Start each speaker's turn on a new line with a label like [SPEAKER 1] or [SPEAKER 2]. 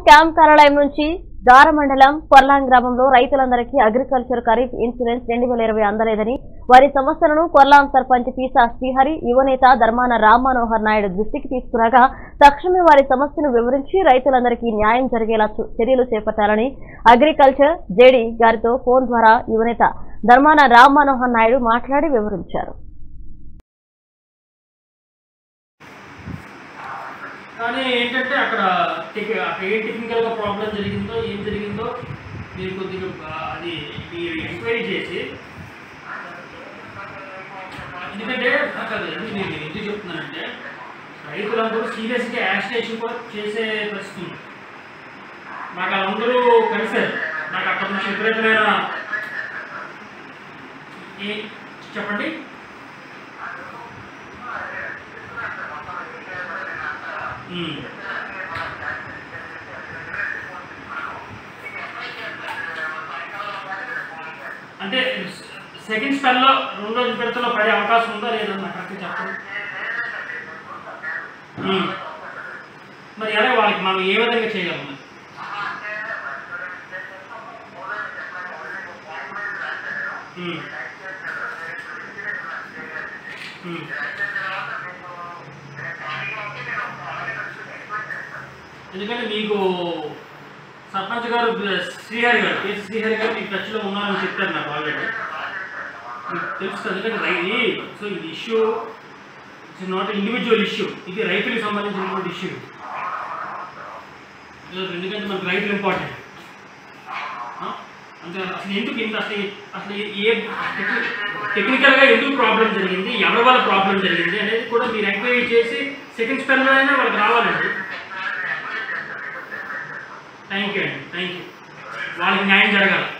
[SPEAKER 1] Camp కార్యాలయం నుంచి దార మండలం కొర్లాం గ్రామంలో రైతులందరికీ అగ్రికల్చర్ ఖరీఫ్ ఇన్సూరెన్స్ రెండు వేల ఇరవై అందలేదని వారి సమస్యలను కొర్లాం సర్పంచ్ పీసా శ్రీహరి యువనేత ధర్మాన రామ్ మనోహర్ నాయుడు దృష్టికి తీసుకురాగా తక్షణమే వారి సమస్యను వివరించి రైతులందరికీ న్యాయం జరిగేలా చు- చర్యలు చేపట్టాలని అగ్రికల్చర్ జేడీ గారితో ఫోన్ ద్వారా యువనేత ధర్మాన రామ్ మనోహర్ నాయుడు మాట్లాడి వివరించారు
[SPEAKER 2] కానీ ఏంటంటే అక్కడ టెక్ అక్కడ ఏ టెక్నికల్గా ప్రాబ్లం జరిగిందో ఏం జరిగిందో మీరు కొద్దిగా ఆ, అది మీరు ఎంక్వైరీ చేసి ఎందుకంటే నాకు అది ఎందుకు నేను ఎందుకు చెప్తున్నానంటే రైతులందరూ సీరియస్గా యాక్సిడేషన్ కూడా చేసే పరిస్థితి ఉంది నాకు వాళ్ళందరూ కలిశారు నాకు అక్కడి నుంచి విపరీతమైన ఏ చెప్పండి ఉమ్. అంటే సెకండ్ స్పెల్లో రెండో విడతలో పడే అవకాశం ఉందా లేదా నాకు కరెక్ట్ చెప్పండి ఉమ్. మరి ఎలా వాళ్ళకి మనం ఏ విధంగా చేయగలం ఉమ్. ఉమ్. ఎందుకంటే మీకు సర్పంచ్ గారు శ్రీహరి గారు కేసీ శ్రీహరి గారు మీకు టచ్లో ఉన్నారని చెప్పారు నాకు ఆల్రెడీ మీకు తెలుస్తుంది ఎందుకంటే రై సో ఇది issue it's not individual issue ఇది రైతులకు సంబంధించినటువంటి ఇష్యూ ఎందుకంటే మనకు రైతులు ఇంపార్టెంట్ అంటే అసలు ఎందుకు ఇంత అసలు అసలు ఏ టెక్నికల్గా ఎందుకు ప్రాబ్లం జరిగింది ఎవరి వల్ల ప్రాబ్లం జరిగింది అనేది కూడా మీరు ఎంక్వైరీ చేసి సెకండ్ స్పెల్లో అయినా వాళ్ళకి రావాలండి థ్యాంక్ యూ అండి థ్యాంక్ యూ వాళ్ళకి న్యాయం జరగాలి